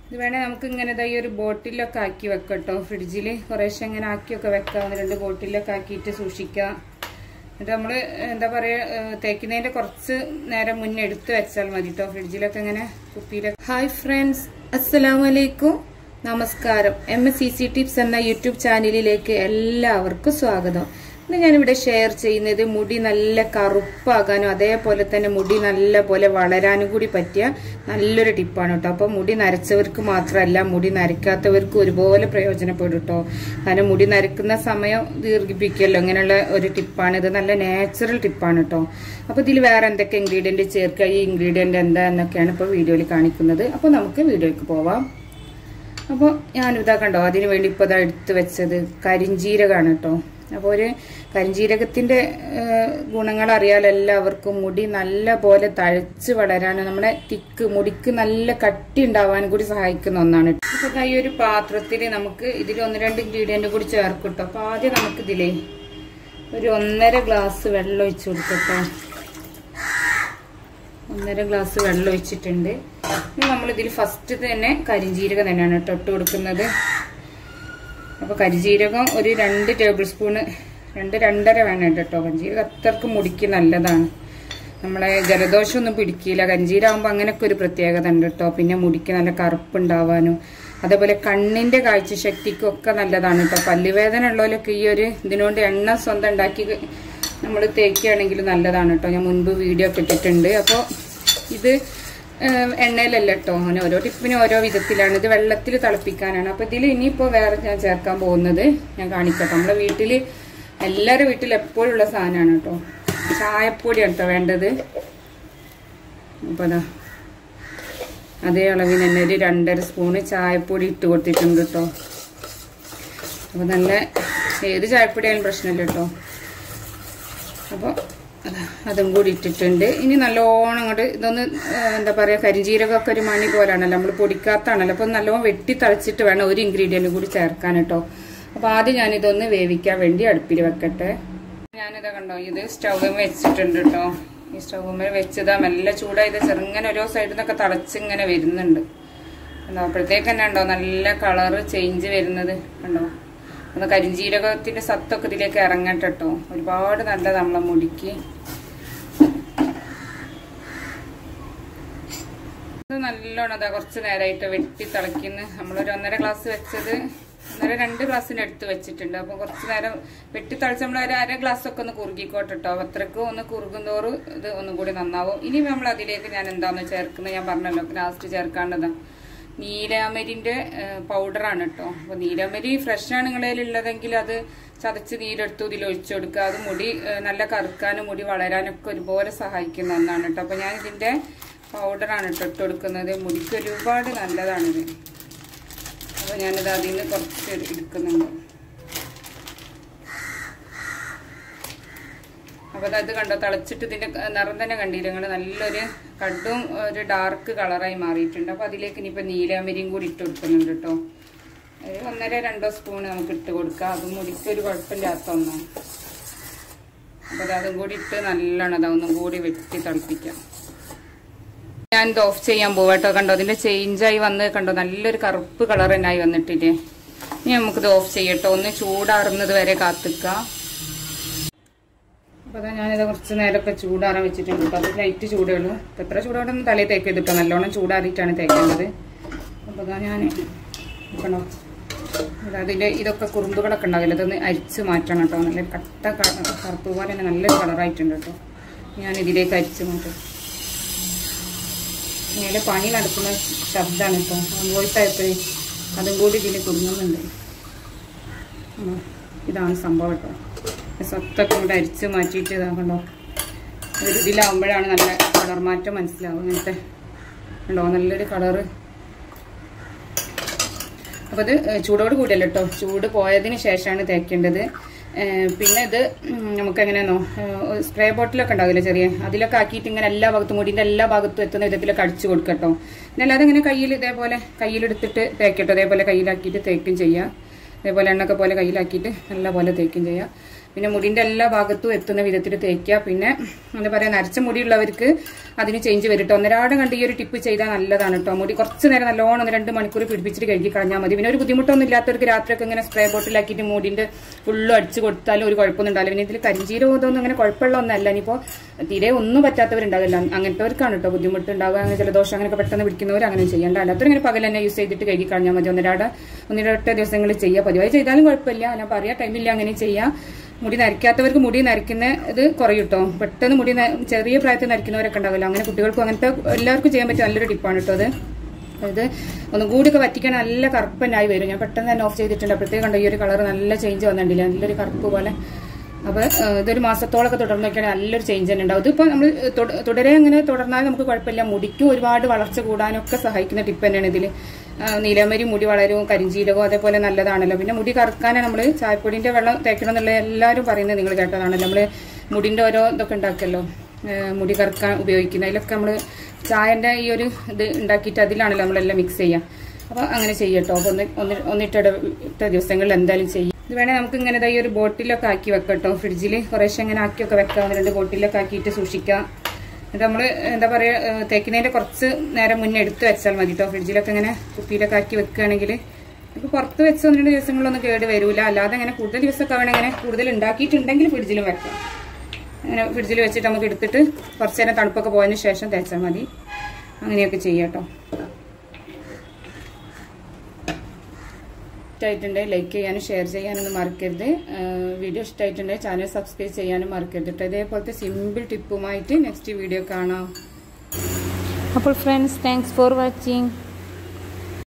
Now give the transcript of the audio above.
ഇത് വേണേൽ നമുക്ക് ഇങ്ങനെ ഇതാ ഈ ഒരു ബോട്ടിലൊക്കെ ആക്കി വെക്കട്ടോ ഫ്രിഡ്ജിൽ കുറേശ്ശെ ഇങ്ങനെ ആക്കിയൊക്കെ വെക്കാം ഒന്ന് രണ്ട് ബോട്ടിലൊക്കെ ആക്കിയിട്ട് സൂക്ഷിക്കാം എന്നിട്ട് നമ്മൾ എന്താ പറയുക തേക്കുന്നതിന്റെ കുറച്ച് നേരം മുന്നേ എടുത്ത് വെച്ചാൽ മതി കേട്ടോ ഫ്രിഡ്ജിലൊക്കെ ഇങ്ങനെ കുപ്പിയിലൊക്കെ ഹായ് ഫ്രണ്ട്സ് അസ്സലാമു അലൈക്കും നമസ്കാരം M S C C tips എന്ന യൂട്യൂബ് ചാനലിലേക്ക് എല്ലാവർക്കും സ്വാഗതം ഇന്ന് ഞാനിവിടെ ഷെയർ ചെയ്യുന്നത് മുടി നല്ല കറുപ്പാകാനും അതേപോലെ തന്നെ മുടി നല്ല പോലെ വളരാനും കൂടി പറ്റിയ നല്ലൊരു ടിപ്പാണ് കേട്ടോ അപ്പോൾ മുടി നരച്ചവർക്ക് മാത്രമല്ല മുടി നരയ്ക്കാത്തവർക്ക് ഒരുപോലെ പ്രയോജനപ്പെടും കേട്ടോ കാരണം മുടി നരക്കുന്ന സമയം ദീർഘിപ്പിക്കുമല്ലോ ഇങ്ങനെയുള്ള ഒരു ടിപ്പാണ് ഇത് നല്ല നാച്ചുറൽ ടിപ്പാണ് കേട്ടോ അപ്പോൾ ഇതിൽ വേറെ എന്തൊക്കെ ഇൻഗ്രീഡിയൻറ്റ് ചേർക്കുക ഈ ഇൻഗ്രീഡിയൻറ്റ് എന്താ എന്നൊക്കെയാണ് ഇപ്പോൾ വീഡിയോയിൽ കാണിക്കുന്നത് അപ്പോൾ നമുക്ക് വീഡിയോയ്ക്ക് പോവാം അപ്പോൾ ഞാനിതാ കണ്ടോ അതിന് വേണ്ടി ഇപ്പോൾ ഇതാ എടുത്ത് വെച്ചത് കരിഞ്ജീരകമാണ് കേട്ടോ അപ്പോൾ ഒരു കരിഞ്ജീരകത്തിൻ്റെ ഗുണങ്ങൾ അറിയാലോ എല്ലാവർക്കും മുടി നല്ല പോലെ തഴച്ച് വളരാനും നമ്മുടെ തിക്ക് മുടിക്ക് നല്ല കട്ടി ഉണ്ടാവാനും കൂടി സഹായിക്കുന്ന ഒന്നാണ് അപ്പോൾ ഈ ഒരു പാത്രത്തിൽ നമുക്ക് ഇതിൽ ഒന്ന് രണ്ട് ഇൻഗ്രീഡിയൻറ്റ് കൂടി ചേർക്കും കേട്ടോ അപ്പോൾ ആദ്യം നമുക്കിതിലേ ഒരു ഒന്നര ഗ്ലാസ് വെള്ളം ഒഴിച്ചു കൊടുക്കട്ടോ ഒന്നര ഗ്ലാസ് വെള്ളം ഒഴിച്ചിട്ടുണ്ട് ഇനി നമ്മളിതിൽ ഫസ്റ്റ് തന്നെ കരിഞ്ജീരകം തന്നെയാണ് കേട്ടോ ഇട്ട് കൊടുക്കുന്നത് അപ്പോൾ കരിജീരകം ഒരു രണ്ട് ടേബിൾ സ്പൂണ് രണ്ട് രണ്ടര വേണം കേട്ടോ കരിജീരകം അത്രക്ക് മുടിക്ക് നല്ലതാണ് നമ്മളെ ജലദോഷമൊന്നും പിടിക്കില്ല കരിജീരാകുമ്പോൾ അങ്ങനെയൊക്കെ ഒരു പ്രത്യേകത ഉണ്ട് കേട്ടോ പിന്നെ മുടിക്ക് നല്ല കറുപ്പുണ്ടാവാനും അതേപോലെ കണ്ണിന്റെ കാഴ്ചശക്തിക്കും ഒക്കെ നല്ലതാണ് കേട്ടോ പല്ലുവേദന ഉള്ളവരൊക്കെ ഈ ഒരു ഇതിനോണ്ട് എണ്ണ സ്വന്തം ഉണ്ടാക്കി നമ്മൾ തേക്കുകയാണെങ്കിൽ നല്ലതാണ് കേട്ടോ ഞാൻ മുൻപ് വീഡിയോ ഒക്കെ ഇട്ടിട്ടുണ്ട് അപ്പോൾ ഇത് എണ്ണയിലല്ല കേട്ടോ അങ്ങനെ ഓരോ ടിപ്പിനും ഓരോ വിധത്തിലാണ് ഇത് വെള്ളത്തിൽ തിളപ്പിക്കാനാണ് അപ്പോൾ ഇതിൽ ഇനിയിപ്പോൾ വേറെ ഞാൻ ചേർക്കാൻ പോകുന്നത് ഞാൻ കാണിക്കട്ടോ നമ്മുടെ വീട്ടിൽ എല്ലാവരുടെ വീട്ടിൽ എപ്പോഴുള്ള സാധനമാണ് കേട്ടോ ചായപ്പൊടിയാണ് കേട്ടോ വേണ്ടത് അപ്പോൾ അതാ അതേ അളവിന് തന്നെ ഒരു രണ്ടര സ്പൂണ് ചായപ്പൊടി ഇട്ട് കൊടുത്തിട്ടുണ്ട് കേട്ടോ അപ്പോൾ നല്ല ഏത് ചായപ്പൊടിയായാലും പ്രശ്നമില്ല കേട്ടോ അപ്പോൾ അതും കൂടി ഇട്ടിട്ടുണ്ട് ഇനി നല്ലോണം അങ്ങോട്ട് ഇതൊന്ന് എന്താ പറയുക കരിഞ്ജീരകമൊക്കെ ഒരു മണി പോലാണല്ലോ നമ്മൾ പൊടിക്കാത്താണല്ലോ അപ്പോൾ നല്ലോണം വെട്ടി തളിച്ചിട്ട് വേണം ഒരു ഇൻഗ്രീഡിയൻറ്റ് കൂടി ചേർക്കാൻ കേട്ടോ അപ്പോൾ ആദ്യം ഞാനിതൊന്ന് വേവിക്കാൻ വേണ്ടി അടുപ്പിൽ വെക്കട്ടെ ഞാനിത് കണ്ടോ ഇത് സ്റ്റൗവിൽ വെച്ചിട്ടുണ്ട് കേട്ടോ ഈ സ്റ്റൗവിൽ വെച്ചതാ മെല്ലെ ചൂടായത് ചെറുങ്ങനെ ഓരോ സൈഡിൽ നിന്നൊക്കെ തളച്ചിങ്ങനെ വരുന്നുണ്ട് കണ്ടോ അപ്പോഴത്തേക്ക് തന്നെ ഉണ്ടോ നല്ല കളറ് ചേഞ്ച് വരുന്നത് കണ്ടോ ഒന്ന് കരിഞ്ജീരകത്തിന്റെ സത്തൊക്കെ ഇതിലേക്ക് ഇറങ്ങട്ടെ കേട്ടോ ഒരുപാട് നല്ലത് നമ്മളെ മുടിക്ക് ഇത് നല്ലോണം അതാ കുറച്ച് നേരമായിട്ട് വെട്ടി തിളയ്ക്കുന്നു നമ്മളൊരു ഒന്നര ഗ്ലാസ് വെച്ചത് ഒന്നര രണ്ട് ഗ്ലാസ്സിന് എടുത്ത് വെച്ചിട്ടുണ്ട് അപ്പോൾ കുറച്ച് നേരം വെട്ടി തളിച്ച് നമ്മൾ ഒരു അര ഗ്ലാസ് ഒക്കെ ഒന്ന് കുറുകിക്കോട്ടെ കേട്ടോ അത്രക്കും ഒന്ന് കുറുകും തോറും ഇത് ഒന്നും കൂടി നന്നാവും ഇനി നമ്മൾ അതിലേക്ക് ഞാൻ എന്താന്ന് ചേർക്കുന്നത് ഞാൻ പറഞ്ഞല്ലോ ലാസ്റ്റ് ചേർക്കാണ്ടതാ നീലാമരിന്റെ പൗഡറാണ് കേട്ടോ അപ്പോൾ നീലാമരി ഫ്രഷ് ആണ് നിങ്ങളുടെ ഉള്ളതെങ്കിൽ അത് ചതച്ച് നീരെടുത്ത് ഇതിൽ ഒഴിച്ചു കൊടുക്കുക അത് മുടി നല്ല കറുക്കാനും മുടി വളരാനൊക്കെ ഒരുപോലെ സഹായിക്കുന്ന ഒന്നാണ് കേട്ടോ അപ്പോൾ ഞാൻ ഇതിന്റെ പൗഡറാണ് കേട്ടോ ഇട്ട് കൊടുക്കുന്നത് മുടിക്ക് ഒരുപാട് നല്ലതാണിത് അപ്പോൾ ഞാനിത് അതിൽ നിന്ന് കുറച്ച് എടുക്കുന്നുണ്ട് അപ്പോൾ അത് കണ്ടോ തിളച്ചിട്ട് ഇതിൻ്റെ നിറം തന്നെ കണ്ടില്ല നിങ്ങൾ നല്ലൊരു കടും ഒരു ഡാർക്ക് കളറായി മാറിയിട്ടുണ്ട് അപ്പോൾ അതിലേക്ക് ഇനിയിപ്പോൾ നീലാമരിയും കൂടി ഇട്ട് കൊടുക്കുന്നുണ്ട് കേട്ടോ ഒരു ഒന്നര രണ്ടോ സ്പൂൺ നമുക്ക് ഇട്ട് കൊടുക്കാം അതും മുടിക്ക് ഒരു കുഴപ്പമില്ലാത്ത ഒന്നാണ് അപ്പോൾ അതും കൂടി ഇട്ട് നല്ലോണം അതൊന്നും കൂടി വെട്ടി തിളപ്പിക്കാം ഞാൻ ഇത് ഓഫ് ചെയ്യാൻ പോവാ കേട്ടോ കണ്ടോ അതിന്റെ ചേഞ്ചായി വന്ന് കണ്ടോ നല്ലൊരു കറുപ്പ് കളർ തന്നെ ആയി വന്നിട്ടില്ലേ ഇനി നമുക്കിത് ഓഫ് ചെയ്യട്ടോ ഒന്ന് ചൂടാറുന്നത് വരെ കാത്തിക്കാം അപ്പോൾ അതാ ഞാനിത് കുറച്ച് നേരമൊക്കെ ചൂടാറാൻ വെച്ചിട്ടുണ്ട് കേട്ടോ അത് ലൈറ്റ് ചൂടേ ഉള്ളൂ അപ്പോൾ എത്ര ചൂടോടൊന്നും തലയിൽ തേക്കരുത് കേട്ടോ നല്ലോണം ചൂടാറിയിട്ടാണ് തേക്കേണ്ടത് അപ്പോൾ അതാ ഞാൻ നോക്കണോ അതിൻ്റെ ഇതൊക്കെ കുറുമ്പുകളൊക്കെ ഉണ്ടാവില്ല അതൊന്ന് അരിച്ച് മാറ്റണം കേട്ടോ നല്ല കട്ട കറുപ്പ് പോലെ തന്നെ നല്ലൊരു കളറായിട്ടുണ്ട് കേട്ടോ ഞാൻ ഇതിലേക്ക് അരിച്ച് മാറ്റും ഇങ്ങനെ പണി നടക്കുന്ന ശബ്ദമാണ് കേട്ടോ വോയിസ് ആയപ്പോഴേ അതും കൂടി ഇതിൽ കുടുങ്ങുന്നുണ്ട് ഇതാണ് സംഭവം കേട്ടോ സത്തൊക്കെ ഇവിടെ അരിച്ച് മാറ്റിയിട്ട് ഇതാക്കണ്ടോ ഒരു ഇതിലാവുമ്പോഴാണ് നല്ല കളർ മാറ്റം മനസ്സിലാവും ഇങ്ങനത്തെ ഉണ്ടോ നല്ലൊരു കളറ് അപ്പോൾ ഇത് ചൂടോട് കൂടിയല്ല കേട്ടോ ചൂട് പോയതിന് ശേഷമാണ് തേക്കേണ്ടത് പിന്നെ ഇത് നമുക്ക് എങ്ങനെയാണോ സ്പ്രേ ബോട്ടിലൊക്കെ ഉണ്ടാവില്ല ചെറിയ അതിലൊക്കെ ആക്കിയിട്ട് ഇങ്ങനെ എല്ലാ ഭാഗത്തും മുടിൻ്റെ എല്ലാ ഭാഗത്തും എത്തുന്ന വിധത്തിലൊക്കെ അടിച്ചു കൊടുക്കട്ടോ പിന്നെ അല്ലാതെ ഇങ്ങനെ കയ്യിൽ ഇതേപോലെ കയ്യിലെടുത്തിട്ട് തേക്കട്ടോ അതേപോലെ കയ്യിലാക്കിയിട്ട് തേക്കും ചെയ്യാം അതേപോലെ എണ്ണൊക്കെ പോലെ കയ്യിലാക്കിയിട്ട് നല്ല പോലെ തേക്കും ചെയ്യാം പിന്നെ മുടിന്റെ എല്ലാ ഭാഗത്തും എത്തുന്ന വിധത്തിൽ തേക്കുക പിന്നെ എന്താ പറയാ നരച്ച മുടിയുള്ളവർക്ക് അതിന് ചേഞ്ച് വരും കേട്ടോ ഒന്നരാടം കണ്ട് ഈ ഒരു ടിപ്പ് ചെയ്താൽ നല്ലതാണ് കേട്ടോ മുടി കുറച്ച് നേരം നല്ലോണം ഒന്ന് രണ്ട് മണിക്കൂർ പിടിപ്പിച്ചിട്ട് കഴുകി കളഞ്ഞാൽ മതി പിന്നെ ഒരു ബുദ്ധിമുട്ടൊന്നും ഇല്ലാത്തവർക്ക് രാത്രിയൊക്കെ ഇങ്ങനെ സ്പ്രേ ബോട്ടിലാക്കിയിട്ട് മുടിന്റെ ഫുള്ളും അടിച്ച് കൊടുത്താലും ഒരു കുഴപ്പമൊന്നും ഉണ്ടാവില്ല പിന്നെ ഇതിൽ കരിഞ്ചീരം ഇതൊന്നും അങ്ങനെ കുഴപ്പമുള്ള ഒന്നല്ല ഇനിയിപ്പോൾ തീരെ ഒന്നും പറ്റാത്തവരുണ്ടാവില്ല അങ്ങനത്തെവർക്കാണ് കേട്ടോ ബുദ്ധിമുട്ട് ഉണ്ടാവുക അങ്ങനെ ജലദോഷം അങ്ങനെയൊക്കെ പെട്ടെന്ന് പിടിക്കുന്നവർ അങ്ങനെ ചെയ്യേണ്ട അല്ലാത്തവർ ഇങ്ങനെ പകൽ തന്നെ യൂസ് ചെയ്തിട്ട് കഴുകി കളഞ്ഞാൽ മതി ഒന്നരാട ഒന്നിരട്ട ദിവസങ്ങളിൽ ചെയ്യുക പതിവായി ചെയ്താലും കുഴപ്പമില്ല ഞാൻ പറയാം ടൈമില്ല അങ്ങനെ ചെയ്യാം മുടി നരയ്ക്കാത്തവർക്ക് മുടി നരയ്ക്കുന്ന ഇത് കുറയും കേട്ടോ പെട്ടെന്ന് മുടി ന- ചെറിയ പ്രായത്തിൽ നരയ്ക്കുന്നവരൊക്കെ ഉണ്ടാവില്ല അങ്ങനെ കുട്ടികൾക്കും അങ്ങനത്തെ എല്ലാവർക്കും ചെയ്യാൻ പറ്റിയ നല്ലൊരു ടിപ്പാണ് കേട്ടോ അത് ഇത് ഒന്നും കൂടി ഒക്കെ വറ്റിക്കാൻ നല്ല കറുപ്പനായി വരും ഞാൻ പെട്ടെന്ന് തന്നെ ഓഫ് ചെയ്തിട്ടുണ്ട് അപ്പോഴത്തേക്ക് കണ്ടോ ഈ ഒരു കളർ നല്ല ചേഞ്ച് വന്നിട്ടില്ല നല്ലൊരു കറുപ്പ് പോലെ അപ്പൊ ഏഹ്, ഇതൊരു മാസത്തോളൊക്കെ തുടർന്ന് നോക്കിയാൽ നല്ലൊരു ചേഞ്ച് തന്നെ ഉണ്ടാവും ഇതിപ്പോ നമ്മൾ തുടരെ അങ്ങനെ തുടർന്നാൽ നമുക്ക് കുഴപ്പമില്ല മുടിക്കും ഒരുപാട് വളർച്ച കൂടാനൊക്കെ സഹായിക്കുന്ന ടിപ്പ് തന്നെയാണ് ഇതിൽ നീലമരി മുടി വളരും കരിഞ്ചീരകവും അതേപോലെ നല്ലതാണല്ലോ പിന്നെ മുടി കറുക്കാനാണ് നമ്മൾ ചായപ്പൊടിന്റെ വെള്ളം തേക്കണം എന്നുള്ള എല്ലാവരും പറയുന്നത് നിങ്ങൾ കേട്ടതാണല്ലോ നമ്മൾ മുടിന്റെ ഓരോ ഇതൊക്കെ ഉണ്ടാക്കിയല്ലോ ഏഹ്, മുടി കറുക്കാൻ ഉപയോഗിക്കുന്ന അതിലൊക്കെ നമ്മൾ ചായന്റെ ഈ ഒരു ഇത് ഉണ്ടാക്കിയിട്ട് അതിലാണല്ലോ നമ്മളെല്ലാം മിക്സ് ചെയ്യുക അപ്പൊ അങ്ങനെ ചെയ്യട്ടോ അപ്പൊ ഒന്ന് ഒന്ന് ഒന്നിട്ട ദിവസങ്ങളിൽ എന്തായാലും ചെയ്യും ഇത് വേണേ നമുക്ക് ഇങ്ങനെ ദാ ഈ ഒരു ബോട്ടിലൊക്കെ ആക്കി വെക്കട്ടോ ഫ്രിഡ്ജിൽ കുറേശ്ശെ ഇങ്ങനെ ആക്കിയൊക്കെ വെക്കാം ഒന്ന് രണ്ട് ബോട്ടിലൊക്കെ ആക്കിയിട്ട് സൂക്ഷിക്കാം എന്നിട്ട് നമ്മൾ എന്താ പറയാ ഏഹ് തേക്കുന്നതിന്റെ കുറച്ച് നേരം മുന്നേ എടുത്ത് വെച്ചാൽ മതി കേട്ടോ ഫ്രിഡ്ജിലൊക്കെ ഇങ്ങനെ കുപ്പിയിലൊക്കെ ആക്കി വെക്കുകയാണെങ്കിൽ നമുക്ക് പുറത്ത് വെച്ച് ഒന്ന് രണ്ട് ദിവസങ്ങളൊന്നും കേട് വരൂല അല്ലാതെ അങ്ങനെ കൂടുതൽ ദിവസമൊക്കെ വേണം ഇങ്ങനെ കൂടുതൽ ഉണ്ടാക്കിയിട്ടുണ്ടെങ്കിൽ ഫ്രിഡ്ജിലും വെക്കാം അങ്ങനെ ഫ്രിഡ്ജിൽ വെച്ചിട്ട് നമുക്ക് എടുത്തിട്ട് കുറച്ച് നേരം തണുപ്പൊക്കെ പോയതിന് ശേഷം തേച്ചാൽ മതി അങ്ങനെയൊക്കെ ചെയ്യാം കേട്ടോ ഇഷ്ടമായിട്ടുണ്ടെങ്കിൽ ലൈക്ക് ചെയ്യാനും ഷെയർ ചെയ്യാനൊന്നും മറക്കരുത് ആഹ് വീഡിയോ ഇഷ്ടമായിട്ടുണ്ടെങ്കിൽ ചാനൽ സബ്സ്ക്രൈബ് ചെയ്യാനും മറക്കരുത് കേട്ടോ ഇതേപോലത്തെ സിമ്പിൾ ടിപ്പുമായിട്ട് നെക്സ്റ്റ് വീഡിയോ കാണാം അപ്പോൾ ഫ്രണ്ട്സ് താങ്ക്സ് ഫോർ വാച്ചിങ്